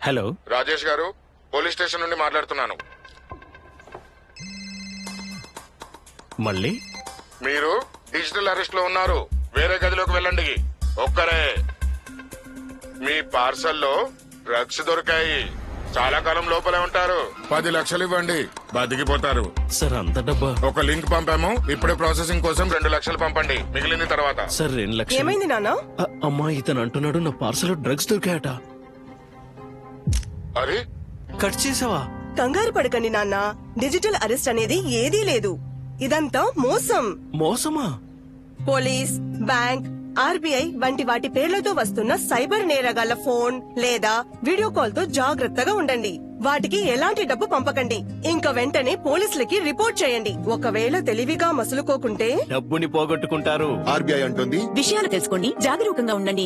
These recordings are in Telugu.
హలో రాజేష్ గారు పోలీస్ స్టేషన్ నుండి మాట్లాడుతున్నాను మళ్ళీ మీరు డిజిటల్ అరెస్ట్ లో ఉన్నారు వేరే గదిలోకి వెళ్ళండి ఒక్కరే మీ పార్సల్లో డ్రగ్స్ దొరికాయి చాలా కాలం లోపలే ఉంటారు పది లక్షలు ఇవ్వండి బతికిపోతారు సార్ అంత డబ్బా ఒక లింక్ పంపాము ఇప్పుడే ప్రాసెసింగ్ కోసం రెండు లక్షలు పంపండి మిగిలింది తర్వాత సార్ రెండు లక్షలు ఏమైంది నాన్న అ- అమ్మా ఇతను అంటున్నాడు నా పార్సల్ డ్రగ్స్ దొరికాయట అరే కట్ చేసావా కంగారు పడకండి నాన్న డిజిటల్ అరెస్ట్ అనేది ఏదీ లేదు ఇదంతా మోసం మోసమా పోలీస్ బ్యాంక్ ఆర్బీఐ వంటి వాటి పేర్లతో వస్తున్న సైబర్ నేరగాళ్ల ఫోన్ లేదా వీడియో కాల్ తో జాగ్రత్తగా ఉండండి వాటికి ఎలాంటి డబ్బు పంపకండి ఇంకా వెంటనే పోలీసులకి రిపోర్ట్ చేయండి ఒకవేళ తెలివిగా మసులుకోకుంటే డబ్బుని పోగొట్టుకుంటారు ఆర్బీఐ అంటుంది విషయాలు తెలుసుకోండి జాగరూకంగా ఉండండి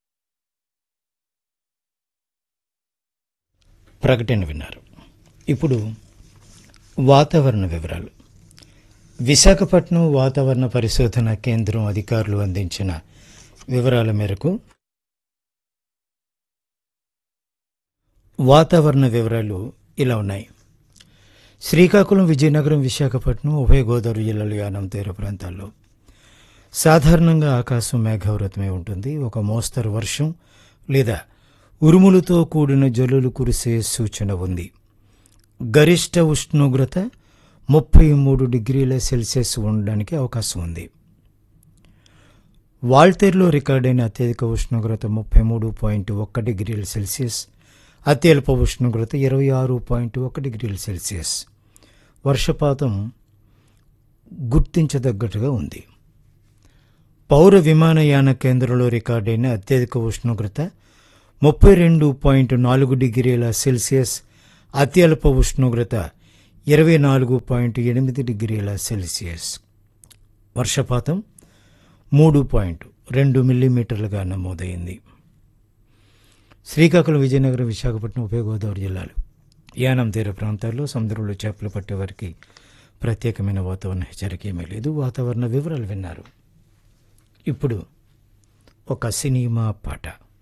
ప్రకటన విన్నారు ఇప్పుడు వాతావరణ వివరాలు విశాఖపట్నం వాతావరణ పరిశోధన కేంద్రం అధికారులు అందించిన వివరాల మేరకు వాతావరణ వివరాలు ఇలా ఉన్నాయి శ్రీకాకుళం విజయనగరం విశాఖపట్నం ఉభయ గోదావరి జిల్లాలు యానం తీర ప్రాంతాల్లో సాధారణంగా ఆకాశం మేఘావృతమై ఉంటుంది ఒక మోస్తరు వర్షం లేదా ఉరుములతో కూడిన జల్లులు కురిసే సూచన ఉంది గరిష్ట ఉష్ణోగ్రత ముప్పై మూడు డిగ్రీల సెల్సియస్ ఉండడానికి అవకాశం ఉంది వాల్తేరులో రికార్డైన అత్యధిక ఉష్ణోగ్రత ముప్పై మూడు పాయింట్ ఒక్క డిగ్రీల సెల్సియస్ అత్యల్ప ఉష్ణోగ్రత ఇరవై ఆరు పాయింట్ ఒక డిగ్రీల సెల్సియస్ వర్షపాతం గుర్తించదగ్గట్టుగా ఉంది పౌర విమానయాన కేంద్రంలో రికార్డైన అత్యధిక ఉష్ణోగ్రత ముప్పై రెండు పాయింట్ నాలుగు డిగ్రీల సెల్సియస్ అత్యల్ప ఉష్ణోగ్రత ఇరవై నాలుగు పాయింట్ ఎనిమిది డిగ్రీల సెల్సియస్ వర్షపాతం మూడు పాయింట్ రెండు మిల్లీమీటర్లుగా నమోదైంది శ్రీకాకుళం విజయనగరం విశాఖపట్నం ఉభయ గోదావరి జిల్లాలు యానం తీర ప్రాంతాల్లో సముద్రంలో చేపలు పట్టే వారికి ప్రత్యేకమైన వాతావరణ హెచ్చరిక ఏమీ లేదు వాతావరణ వివరాలు విన్నారు ఇప్పుడు ఒక సినిమా పాట